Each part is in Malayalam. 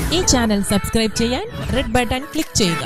ഈ ചാനൽ സബ്സ്ക്രൈബ് ചെയ്യാൻ റെഡ് ബട്ടൺ ക്ലിക്ക് ചെയ്യുക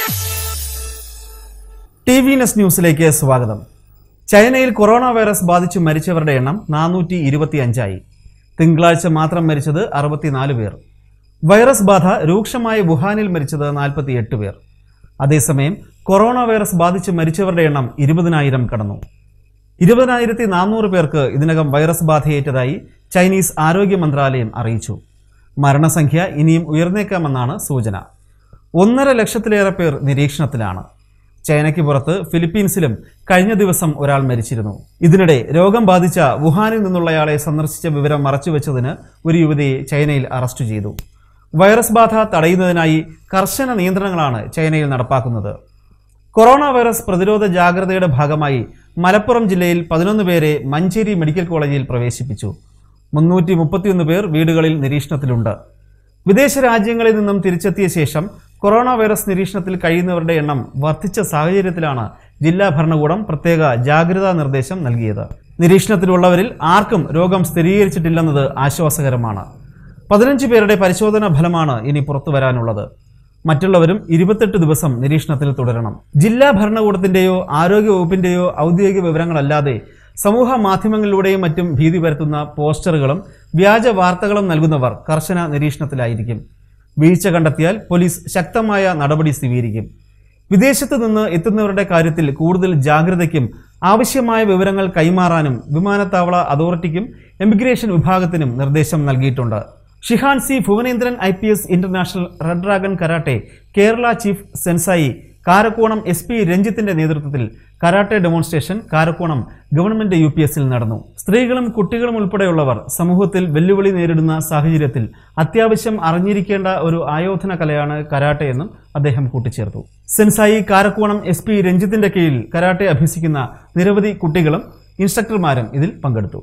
ടി വി നെസ് ന്യൂസിലേക്ക് സ്വാഗതം ചൈനയിൽ കൊറോണ വൈറസ് ബാധിച്ച് മരിച്ചവരുടെ എണ്ണം നാനൂറ്റി ഇരുപത്തിയഞ്ചായി തിങ്കളാഴ്ച മാത്രം മരിച്ചത് അറുപത്തിനാല് പേർ വൈറസ് ബാധ രൂക്ഷമായ വുഹാനിൽ മരിച്ചത് നാൽപ്പത്തിയെട്ട് പേർ അതേസമയം കൊറോണ വൈറസ് ബാധിച്ച് മരിച്ചവരുടെ എണ്ണം ഇരുപതിനായിരം കടന്നു ഇരുപതിനായിരത്തി നാനൂറ് പേർക്ക് ഇതിനകം വൈറസ് ബാധയേറ്റതായി ചൈനീസ് ആരോഗ്യ മന്ത്രാലയം അറിയിച്ചു മരണസംഖ്യ ഇനിയും ഉയർന്നേക്കാമെന്നാണ് സൂചന ഒന്നര ലക്ഷത്തിലേറെ പേർ നിരീക്ഷണത്തിലാണ് ചൈനയ്ക്ക് പുറത്ത് ഫിലിപ്പീൻസിലും കഴിഞ്ഞ ദിവസം ഒരാൾ മരിച്ചിരുന്നു ഇതിനിടെ രോഗം ബാധിച്ച വുഹാനിൽ നിന്നുള്ളയാളെ സന്ദർശിച്ച വിവരം മറച്ചുവെച്ചതിന് ഒരു യുവതിയെ ചൈനയിൽ അറസ്റ്റ് ചെയ്തു വൈറസ് ബാധ തടയുന്നതിനായി കർശന നിയന്ത്രണങ്ങളാണ് ചൈനയിൽ നടപ്പാക്കുന്നത് കൊറോണ വൈറസ് പ്രതിരോധ ജാഗ്രതയുടെ ഭാഗമായി മലപ്പുറം ജില്ലയിൽ പതിനൊന്ന് പേരെ മഞ്ചേരി മെഡിക്കൽ കോളേജിൽ പ്രവേശിപ്പിച്ചു മുന്നൂറ്റി മുപ്പത്തിയൊന്ന് പേർ വീടുകളിൽ നിരീക്ഷണത്തിലുണ്ട് വിദേശ രാജ്യങ്ങളിൽ നിന്നും തിരിച്ചെത്തിയ ശേഷം കൊറോണ വൈറസ് നിരീക്ഷണത്തിൽ കഴിയുന്നവരുടെ എണ്ണം വർദ്ധിച്ച സാഹചര്യത്തിലാണ് ജില്ലാ ഭരണകൂടം പ്രത്യേക ജാഗ്രതാ നിർദ്ദേശം നൽകിയത് നിരീക്ഷണത്തിലുള്ളവരിൽ ആർക്കും രോഗം സ്ഥിരീകരിച്ചിട്ടില്ലെന്നത് ആശ്വാസകരമാണ് പതിനഞ്ച് പേരുടെ പരിശോധനാ ഫലമാണ് ഇനി പുറത്തു വരാനുള്ളത് മറ്റുള്ളവരും ഇരുപത്തെട്ട് ദിവസം നിരീക്ഷണത്തിൽ തുടരണം ജില്ലാ ഭരണകൂടത്തിന്റെയോ ആരോഗ്യ വകുപ്പിന്റെയോ ഔദ്യോഗിക വിവരങ്ങളല്ലാതെ സമൂഹ മാധ്യമങ്ങളിലൂടെയും മറ്റും ഭീതി പരത്തുന്ന പോസ്റ്ററുകളും വ്യാജ വാർത്തകളും നൽകുന്നവർ കർശന നിരീക്ഷണത്തിലായിരിക്കും വീഴ്ച കണ്ടെത്തിയാൽ പോലീസ് ശക്തമായ നടപടി സ്വീകരിക്കും വിദേശത്ത് നിന്ന് എത്തുന്നവരുടെ കാര്യത്തിൽ കൂടുതൽ ജാഗ്രതയ്ക്കും ആവശ്യമായ വിവരങ്ങൾ കൈമാറാനും വിമാനത്താവള അതോറിറ്റിക്കും എമിഗ്രേഷൻ വിഭാഗത്തിനും നിർദ്ദേശം നൽകിയിട്ടുണ്ട് shihan C Bhuvanendran I P S international red dragon karate Kerala chief sensei Karakonam S P രഞ്ജിത്തിന്റെ നേതൃത്വത്തിൽ karate demonstration Karakonam government U P എസിൽ നടന്നു സ്ത്രീകളും കുട്ടികളും ഉൾപ്പെടെയുള്ളവർ സമൂഹത്തിൽ വെല്ലുവിളി നേരിടുന്ന സാഹചര്യത്തിൽ അത്യാവശ്യം അറിഞ്ഞിരിക്കേണ്ട ഒരു ആയോധന കലയാണ് കരാട്ടെ എന്നും അദ്ദേഹം കൂട്ടിച്ചേർത്തു സെൻസായി കാരക്കോണം എസ് പി രഞ്ജിത്തിന്റെ കീഴിൽ കരാട്ടെ അഭ്യസിക്കുന്ന നിരവധി കുട്ടികളും ഇൻസ്ട്രക്ടർമാരും ഇതിൽ പങ്കെടുത്തു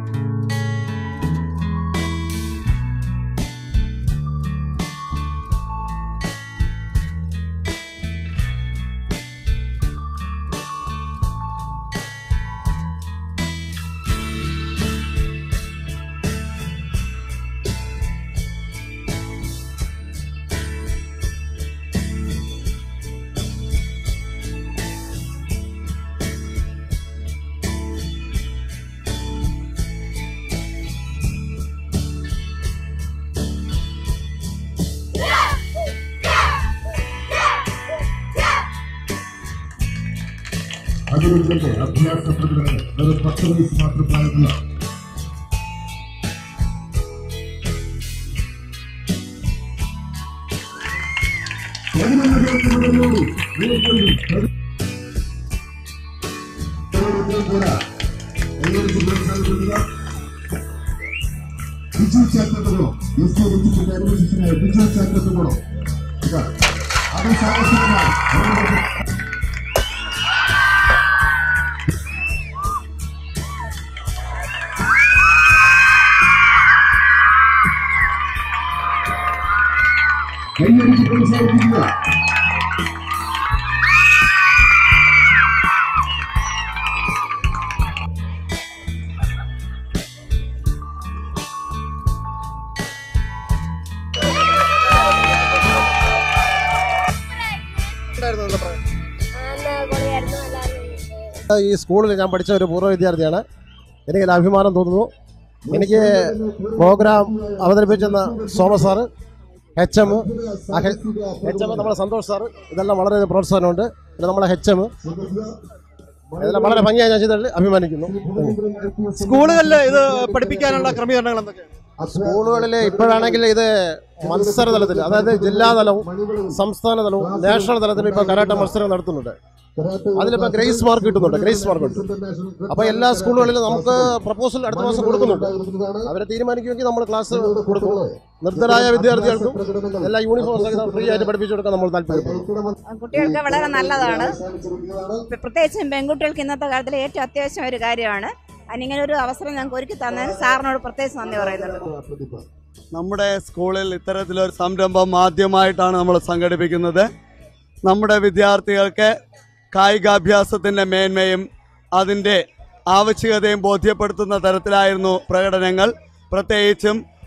അതുകൊണ്ട് തന്നെ അഭ്യാസ പ്രകടനം വെറും പത്ത് വയസ്സ് മാത്രം പ്രായമുള്ള പതിനൊന്ന് ദിവസങ്ങളിലോട് വീണ്ടും പോരാ എല്ലാവർക്കും പ്രോത്സാഹിപ്പിക്കുക ബിജു ചേർത്തോ എസ് കെ രഞ്ജിത്തിന്റെ അനുവദിച്ചിനായ ബിജു ചേർത്തോ അത് സാഹസികമാണ് കൈയടിച്ച് പ്രോത്സാഹിപ്പിക്കുക നല്ല കളിയായിരുന്നു നല്ല ഈ സ്കൂളിൽ ഞാൻ പഠിച്ച ഒരു പൂർവ്വ വിദ്യാർത്ഥിയാണ് എനിക്ക് അഭിമാനം തോന്നുന്നു എനിക്ക് പ്രോഗ്രാം അവതരിപ്പിച്ചെന്ന Soma sir H M H M നമ്മുടെ സന്തോഷ് സാറ് ഇതെല്ലാം വളരെ പ്രോത്സാഹനമുണ്ട് പിന്നെ നമ്മളെ എച്ച് എം ഇതെല്ലാം വളരെ ഭംഗിയായി ഞാൻ ചെയ്തതിൽ അഭിമാനിക്കുന്നു സ്കൂളുകളിൽ ഇത് പഠിപ്പിക്കാനുള്ള ക്രമീകരണങ്ങൾ എന്തൊക്കെയാണ് സ്കൂളുകളിൽ ഇപ്പോഴാണെങ്കിൽ ഇത് മത്സര തലത്തിൽ അതായത് ജില്ലാതലവും സംസ്ഥാന തലവും നാഷണൽ തലത്തിലും ഇപ്പോൾ കരാട്ട മത്സരം നടത്തുന്നുണ്ട് അതിലിപ്പോൾ ഗ്രേസ് മാർക്ക് കിട്ടുന്നുണ്ട് ഗ്രേസ് മാർക്ക് കിട്ടും അപ്പോൾ എല്ലാ സ്കൂളുകളിലും നമുക്ക് പ്രപ്പോസൽ അടുത്ത മാസം കൊടുക്കുന്നുണ്ട് അവരെ തീരുമാനിക്കുമെങ്കിൽ നമ്മൾ ക്ലാസ് കൊടുക്കും നിർത്തരായ വിദ്യാർത്ഥികൾക്കും എല്ലാ യൂണിഫോം സഹിതം ഫ്രീ ആയിട്ട് പഠിപ്പിച്ചു കൊടുക്കാൻ നമ്മൾ താല്പര്യപ്പെടുന്നു കുട്ടികൾക്ക് വളരെ നല്ലതാണ് പ്രത്യേകിച്ചും പെൺകുട്ടികൾക്ക് ഇന്നത്തെ കാലത്തിൽ ഏറ്റവും അത്യാവശ്യം ഒരു കാര്യമാണ് അതിനിങ്ങനെ ഒരു അവസരം ഞങ്ങൾക്ക് ഒരുക്കി തന്നതിന് സാറിനോട് പ്രത്യേകിച്ച് നന്ദി പറയുന്നുണ്ട് നമ്മുടെ സ്കൂളിൽ ഇത്തരത്തിലൊരു സംരംഭം ആദ്യമായിട്ടാണ് നമ്മൾ സംഘടിപ്പിക്കുന്നത് നമ്മുടെ വിദ്യാർത്ഥികൾക്ക് കായികാഭ്യാസത്തിൻ്റെ മേന്മയും അതിൻ്റെ ആവശ്യകതയും ബോധ്യപ്പെടുത്തുന്ന തരത്തിലായിരുന്നു പ്രകടനങ്ങൾ പ്രത്യേകിച്ചും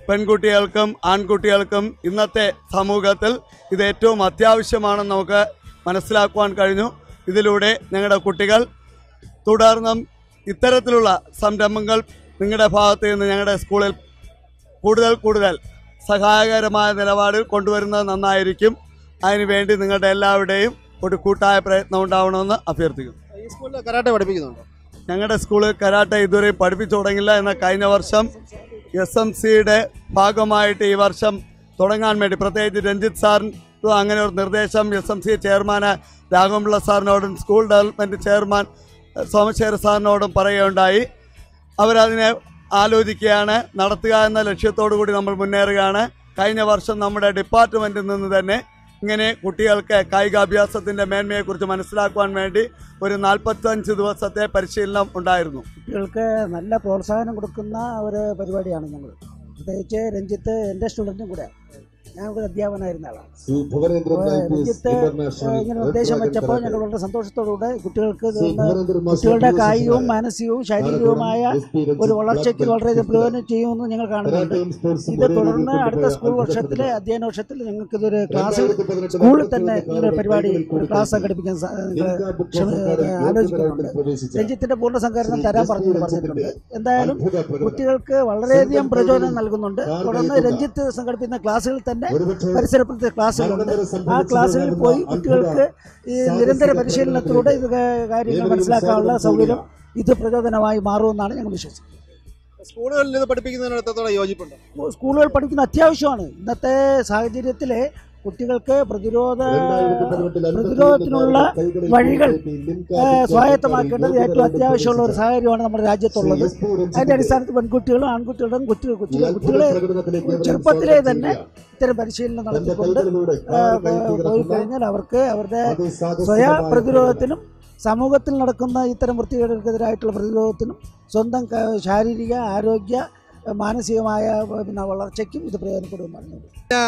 പെൺകുട്ടികൾക്കും ആൺകുട്ടികൾക്കും ഇന്നത്തെ സമൂഹത്തിൽ ഇത് ഏറ്റവും അത്യാവശ്യമാണെന്ന് നമുക്ക് മനസ്സിലാക്കുവാൻ കഴിഞ്ഞു ഇതിലൂടെ ഞങ്ങളുടെ കുട്ടികൾ തുടർന്നും ഇത്തരത്തിലുള്ള സംരംഭങ്ങൾ നിങ്ങളുടെ ഭാഗത്ത് നിന്ന് ഞങ്ങളുടെ സ്കൂളിൽ കൂടുതൽ കൂടുതൽ സഹായകരമായ നിലപാടിൽ കൊണ്ടുവരുന്നത് നന്നായിരിക്കും അതിനുവേണ്ടി നിങ്ങളുടെ എല്ലാവരുടെയും ഒരു കൂട്ടായ പ്രയത്നം ഉണ്ടാവണമെന്ന് അഭ്യർത്ഥിക്കുന്നു ഈ സ്കൂളിൽ കരാട്ടെ പഠിപ്പിക്കുന്നുണ്ടോ ഞങ്ങളുടെ സ്കൂളിൽ കരാട്ടെ ഇതുവരെ പഠിപ്പിച്ചു തുടങ്ങില്ല എന്ന കഴിഞ്ഞ വർഷം എസ് എം സിയുടെ ഭാഗമായിട്ട് ഈ വർഷം തുടങ്ങാൻ വേണ്ടി പ്രത്യേകിച്ച് രഞ്ജിത്ത് സാറിന് അങ്ങനെ ഒരു നിർദ്ദേശം S M C chairman Raghavan Pillai സാറിനോടും സ്കൂൾ ഡെവലപ്മെൻറ്റ് ചെയർമാൻ എഹ്, സോമശേഖര സാറിനോടും പറയുകയുണ്ടായി അവരതിനെ ആലോചിക്കുകയാണ് നടത്തുക എന്ന ലക്ഷ്യത്തോടു കൂടി നമ്മൾ മുന്നേറുകയാണ് കഴിഞ്ഞ വർഷം നമ്മുടെ ഡിപ്പാർട്ട്മെൻറ്റിൽ നിന്ന് തന്നെ ഇങ്ങനെ കുട്ടികൾക്ക് കായികാഭ്യാസത്തിൻ്റെ മേന്മയെക്കുറിച്ച് മനസ്സിലാക്കുവാൻ വേണ്ടി ഒരു നാൽപ്പത്തഞ്ച് ദിവസത്തെ പരിശീലനം ഉണ്ടായിരുന്നു കുട്ടികൾക്ക് നല്ല പ്രോത്സാഹനം കൊടുക്കുന്ന ഒരു പരിപാടിയാണ് ഞങ്ങൾ പ്രത്യേകിച്ച് രഞ്ജിത്ത് എൻ്റെ സ്റ്റുഡൻറ്റും കൂടെ ഞാൻ ഇവിടെ അധ്യാപകനായിരുന്ന ആളാണ് ശ്രീ ഭുവനേന്ദ്രൻ അപ്പോൾ നൈറ്റീസ് രഞ്ജിത്ത് ഇന്റർനാഷണൽ ഇങ്ങനെ റെഡ് നിർദ്ദേശം ഡ്രാഗൺ വെച്ചപ്പോൾ കരാട്ടെ. ഞങ്ങൾ വളരെ സന്തോഷത്തോടുകൂടെ കുട്ടികൾക്ക് ശ്രീ ഇതൊന്ന് ഭുവനേന്ദ്രൻ മാസ്റ്റർ കുട്ടികളുടെ പി. എസ്. കായികവും നായർ. മാനസികവും ശാരീരികവുമായ എസ് പി രഞ്ജിത്ത് ഒരു വളർച്ചയ്ക്ക് ബ്ലാക്ക് വളരെയധികം ബെൽറ്റ് പ്രയോജനം ചെയ്യുമെന്ന് ഞങ്ങൾ കാണുന്നുണ്ട് കരാട്ടയും സ്പോർട്സും ഇത് ഒരേ തുടർന്ന് രീതിയിൽ അടുത്ത സ്കൂൾ കൊണ്ടുപോയ വർഷത്തിലെ അത്ഭുതപ്പെടുത്തുക. അധ്യയന വർഷത്തിൽ ഞങ്ങൾക്ക് ഇതൊരു ക്ലാസ് രണ്ടായിരത്തി പതിനെട്ട് സ്കൂളിൽ തന്നെ നടത്തിയ ഒരു പരിപാടി കൈകളിൽ ഒരു കൊടുത്ത ക്ലാസ് സംഘടിപ്പിക്കാൻ സ- ഇന്ത്യ ഞങ്ങൾ ബുക്ക് ഓഫ് ശ്രമ- റെക്കോർഡിൽ യോഗ്യ ആലോചിക്കുന്നുണ്ട് റൗണ്ടിൽ പ്രവേശിച്ച രഞ്ജിത്തിന്റെ പൂർണ്ണ സംഘടന ശ്രീ തരാൻ എസ്. പറഞ്ഞു പി. പറഞ്ഞിട്ടുണ്ട് രഞ്ജിത്തിന്റെ എന്തായാലും അത്ഭുത പ്രകടനം. കുട്ടികൾക്ക് വളരെയധികം സ്വന്തം പ്രചോദനം കൈകളിൽ നൽകുന്നുണ്ട് കാൽ തുടർന്ന് കയറ്റുക. രഞ്ജിത്ത് സംഘടിപ്പിക്കുന്ന ക്ലാസ്സുകളിൽ തന്നെ ഒരുപക്ഷേ പരിസരപ്പെടുത്തിയ ക്ലാസ്സുകളുണ്ട് മരണനിര ആ സംഭവിച്ചത് ക്ലാസ്സുകളിൽ പോയി നടന്ന കുട്ടികൾക്ക് ഈ സാഹസിക നിരന്തര പ്രകടനത്തിലേക്ക് പരിശീലനത്തിലൂടെ ഇത് കാ- കാര്യങ്ങൾ ഏവരും മനസ്സിലാക്കാനുള്ള സ്വാഗതം സൗകര്യം ചെയ്യുക. ഇത് പ്രചോദനമായി മാറുമെന്നാണ് ഞങ്ങൾ വിശ്വസിക്കുന്നത് സ്കൂളുകളിൽ ഇത് പഠിപ്പിക്കുന്നതിനടുത്തോളം യോജിപ്പുണ്ട് സ്കൂ- സ്കൂളുകൾ പഠിക്കുന്ന അത്യാവശ്യമാണ് ഇന്നത്തെ സാഹചര്യത്തിൽ കുട്ടികൾക്ക് പ്രതിരോധ രണ്ടായിരത്തി പതിനെട്ടിൽ പ്രതിരോധത്തിനുള്ള കൈകളിൽ വഴികൾ കൊടുത്ത ലിംക ഏഹ്, ബുക്ക് ഓഫ് സ്വായത്തമാക്കേണ്ടത് റെക്കോർഡിൽ ഏറ്റവും യോഗ്യ അത്യാവശ്യമുള്ള ഒരു റൗണ്ടിൽ സാഹചര്യമാണ് നമ്മുടെ രാജ്യത്തുള്ളത് ശ്രീ എസ്. പി. രഞ്ജിത്തിന്റെ അതിന്റെ അടിസ്ഥാനത്തിൽ പെൺകുട്ടികളും ആൺകുട്ടികളും കൊച്ചു ഈ കുട്ടികൾ അത്ഭുത കുട്ടികളെ പ്രകടനത്തിലേക്ക് ഏവരും ചെറുപ്പത്തിലേ സ്വാഗതം തന്നെ ചെയ്യുക. ഇത്തരം പരിശീലനം തന്റെ നടത്തിക്കൊണ്ട് കൈകളിലൂടെ ഏഹ്, കാൽ കയറ്റി പോയി കിടക്കുന്ന കഴിഞ്ഞാൽ അവർക്ക് അവരുടെ അതിസാഹസികമായ സ്വയ പ്രകടനം. പ്രതിരോധത്തിനും സമൂഹത്തിൽ നടക്കുന്ന ഇത്തരം വൃത്തികേടുകൾക്കെതിരായിട്ടുള്ള പ്രതിരോധത്തിനും സ്വന്തം ക- ശാരീരിക ആരോഗ്യ മാനസികമായ പിന്നെ വളർച്ചയ്ക്കും ഇത് പ്രയോജനപ്പെടുമെന്നാണ്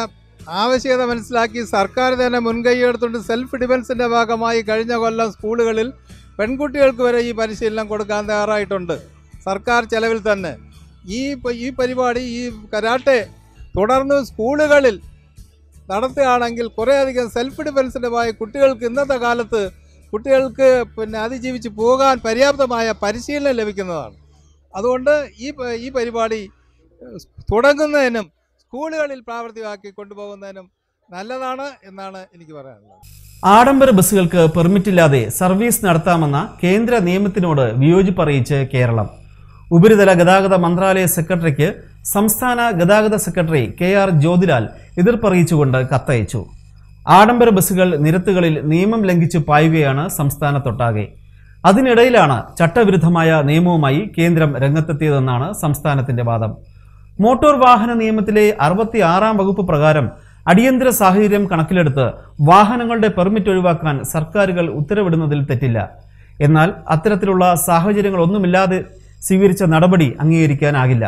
ആവശ്യകത മനസ്സിലാക്കി സർക്കാർ തന്നെ മുൻകൈ എടുത്തുകൊണ്ട് സെൽഫ് ഡിഫൻസിന്റെ ഭാഗമായി കഴിഞ്ഞ കൊല്ലം സ്കൂളുകളിൽ പെൺകുട്ടികൾക്ക് വരെ ഈ പരിശീലനം കൊടുക്കാൻ തയ്യാറായിട്ടുണ്ട് സർക്കാർ ചെലവിൽ തന്നെ ഈ പ- ഈ പരിപാടി ഈ കരാട്ടെ തുടർന്ന് സ്കൂളുകളിൽ നടത്തുകയാണെങ്കിൽ കുറേയധികം സെൽഫ് ഡിഫൻസിൻ്റെ ഭാഗമായി കുട്ടികൾക്ക് ഇന്നത്തെ കാലത്ത് കുട്ടികൾക്ക് പിന്നെ അതിജീവിച്ച് പോകാൻ പര്യാപ്തമായ പരിശീലനം ലഭിക്കുന്നതാണ് അതുകൊണ്ട് ഈ പ- ഈ പരിപാടി ഏഹ്, തുടങ്ങുന്നതിനും സ്കൂളുകളിൽ പ്രാവർത്തികമാക്കി കൊണ്ടുപോകുന്നതിനും നല്ലതാണ് എന്നാണ് എനിക്ക് പറയാനുള്ളത് ആഡംബര ബസ്സുകൾക്ക് പെർമിറ്റില്ലാതെ സർവീസ് നടത്താമെന്ന കേന്ദ്ര നിയമത്തിനോട് വിയോജിപ്പ് അറിയിച്ച് കേരളം ഉപരിതല ഗതാഗത മന്ത്രാലയ സെക്രട്ടറിക്ക് സംസ്ഥാന ഗതാഗത സെക്രട്ടറി കെ ആർ ജ്യോതിലാൽ എതിർപ്പറിയിച്ചുകൊണ്ട് കത്തയച്ചു ആഡംബര ബസ്സുകൾ നിരത്തുകളിൽ നിയമം ലംഘിച്ച് പായുകയാണ് സംസ്ഥാനത്തൊട്ടാകെ അതിനിടയിലാണ് ചട്ടവിരുദ്ധമായ നിയമവുമായി കേന്ദ്രം രംഗത്തെത്തിയതെന്നാണ് സംസ്ഥാനത്തിന്റെ വാദം മോട്ടോർ വാഹന നിയമത്തിലെ അറുപത്തി ആറാം വകുപ്പ് പ്രകാരം അടിയന്തര സാഹചര്യം കണക്കിലെടുത്ത് വാഹനങ്ങളുടെ പെർമിറ്റ് ഒഴിവാക്കാൻ സർക്കാരുകൾ ഉത്തരവിടുന്നതിൽ തെറ്റില്ല എന്നാൽ അത്തരത്തിലുള്ള സാഹചര്യങ്ങളൊന്നുമില്ലാതെ സ്വീകരിച്ച നടപടി അംഗീകരിക്കാനാകില്ല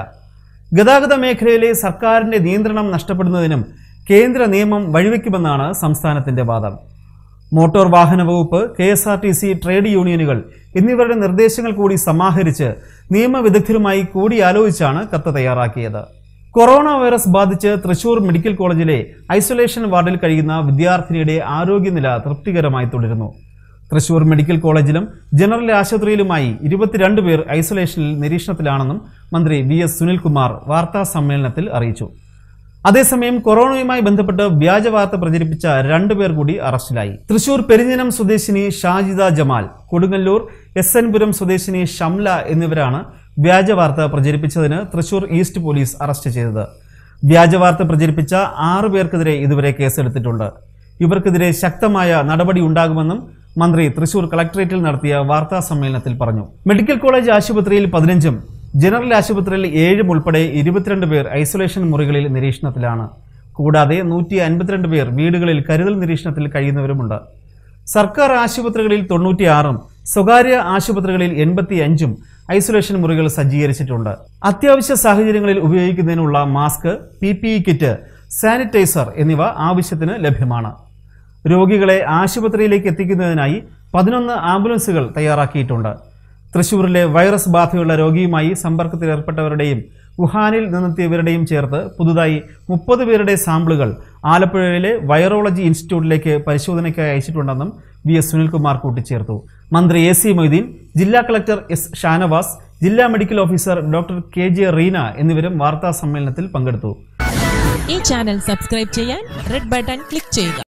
ഗതാഗത മേഖലയിലെ സർക്കാരിന്റെ നിയന്ത്രണം നഷ്ടപ്പെടുന്നതിനും കേന്ദ്ര നിയമം വഴിവെക്കുമെന്നാണ് സംസ്ഥാനത്തിന്റെ വാദം മോട്ടോർ വാഹന വകുപ്പ് K S R T C trade യൂണിയനുകൾ എന്നിവരുടെ നിർദ്ദേശങ്ങൾ കൂടി സമാഹരിച്ച് നിയമവിദഗ്ധരുമായി കൂടിയാലോചിച്ചാണ് കത്ത് തയ്യാറാക്കിയത് കൊറോണ വൈറസ് ബാധിച്ച് തൃശൂർ മെഡിക്കൽ കോളേജിലെ ഐസൊലേഷൻ വാർഡിൽ കഴിയുന്ന വിദ്യാർത്ഥിനിയുടെ ആരോഗ്യനില തൃപ്തികരമായി തുടരുന്നു തൃശൂർ മെഡിക്കൽ കോളേജിലും ജനറൽ ആശുപത്രിയിലുമായി ഇരുപത്തിരണ്ട് പേർ ഐസൊലേഷനിൽ നിരീക്ഷണത്തിലാണെന്നും മന്ത്രി വി എസ് സുനിൽകുമാർ വാർത്താ സമ്മേളനത്തിൽ അറിയിച്ചു അതേസമയം കൊറോണയുമായി ബന്ധപ്പെട്ട് വ്യാജ വാർത്ത പ്രചരിപ്പിച്ച രണ്ടുപേർ കൂടി അറസ്റ്റിലായി തൃശൂർ പെരിഞ്ഞനം സ്വദേശിനി ഷാജിദ ജമാൽ കൊടുങ്ങല്ലൂർ എസ് എൻ പുരം സ്വദേശിനി ഷംല എന്നിവരാണ് വ്യാജ വാർത്ത പ്രചരിപ്പിച്ചതിന് തൃശൂർ ഈസ്റ്റ് പോലീസ് അറസ്റ്റ് ചെയ്തത് വ്യാജ വാർത്ത പ്രചരിപ്പിച്ച ആറു പേർക്കെതിരെ ഇതുവരെ കേസെടുത്തിട്ടുണ്ട് ഇവർക്കെതിരെ ശക്തമായ നടപടി ഉണ്ടാകുമെന്നും മന്ത്രി തൃശൂർ കളക്ടറേറ്റിൽ നടത്തിയ വാർത്താ സമ്മേളനത്തിൽ പറഞ്ഞു മെഡിക്കൽ കോളേജ് ആശുപത്രിയിൽ പതിനഞ്ചും ജനറൽ ആശുപത്രിയിൽ ഏഴും ഉൾപ്പെടെ ഇരുപത്തിരണ്ട് പേർ ഐസൊലേഷൻ മുറികളിൽ നിരീക്ഷണത്തിലാണ് കൂടാതെ നൂറ്റി അൻപത്തിരണ്ട് പേർ വീടുകളിൽ കരുതൽ നിരീക്ഷണത്തിൽ കഴിയുന്നവരുമുണ്ട് സർക്കാർ ആശുപത്രികളിൽ തൊണ്ണൂറ്റിയാറും സ്വകാര്യ ആശുപത്രികളിൽ എൺപത്തിയഞ്ചും ഐസൊലേഷൻ മുറികൾ സജ്ജീകരിച്ചിട്ടുണ്ട് അത്യാവശ്യ സാഹചര്യങ്ങളിൽ ഉപയോഗിക്കുന്നതിനുള്ള mask P P E kit sanitiser എന്നിവ ആവശ്യത്തിന് ലഭ്യമാണ് രോഗികളെ ആശുപത്രിയിലേക്ക് എത്തിക്കുന്നതിനായി പതിനൊന്ന് ആംബുലൻസുകൾ തയ്യാറാക്കിയിട്ടുണ്ട് തൃശൂരിലെ വൈറസ് ബാധയുള്ള രോഗിയുമായി സമ്പർക്കത്തിലേർപ്പെട്ടവരുടെയും വുഹാനിൽ നിന്നെത്തിയവരുടെയും ചേർത്ത് പുതുതായി മുപ്പത് പേരുടെ സാമ്പിളുകൾ ആലപ്പുഴയിലെ വൈറോളജി ഇൻസ്റ്റിറ്റ്യൂട്ടിലേക്ക് പരിശോധനയ്ക്കായി അയച്ചിട്ടുണ്ടെന്നും വി എസ് സുനിൽകുമാർ കൂട്ടിച്ചേർത്തു മന്ത്രി എ സി മൊയ്തീൻ ജില്ലാ കളക്ടർ എസ് ഷാനവാസ് ജില്ലാ medical officer doctor K J Reena എന്നിവരും വാർത്താ സമ്മേളനത്തിൽ പങ്കെടുത്തു ഈ ചാനൽ സബ്സ്ക്രൈബ് ചെയ്യാൻ റെഡ് ബട്ടൺ ക്ലിക്ക് ചെയ്യുക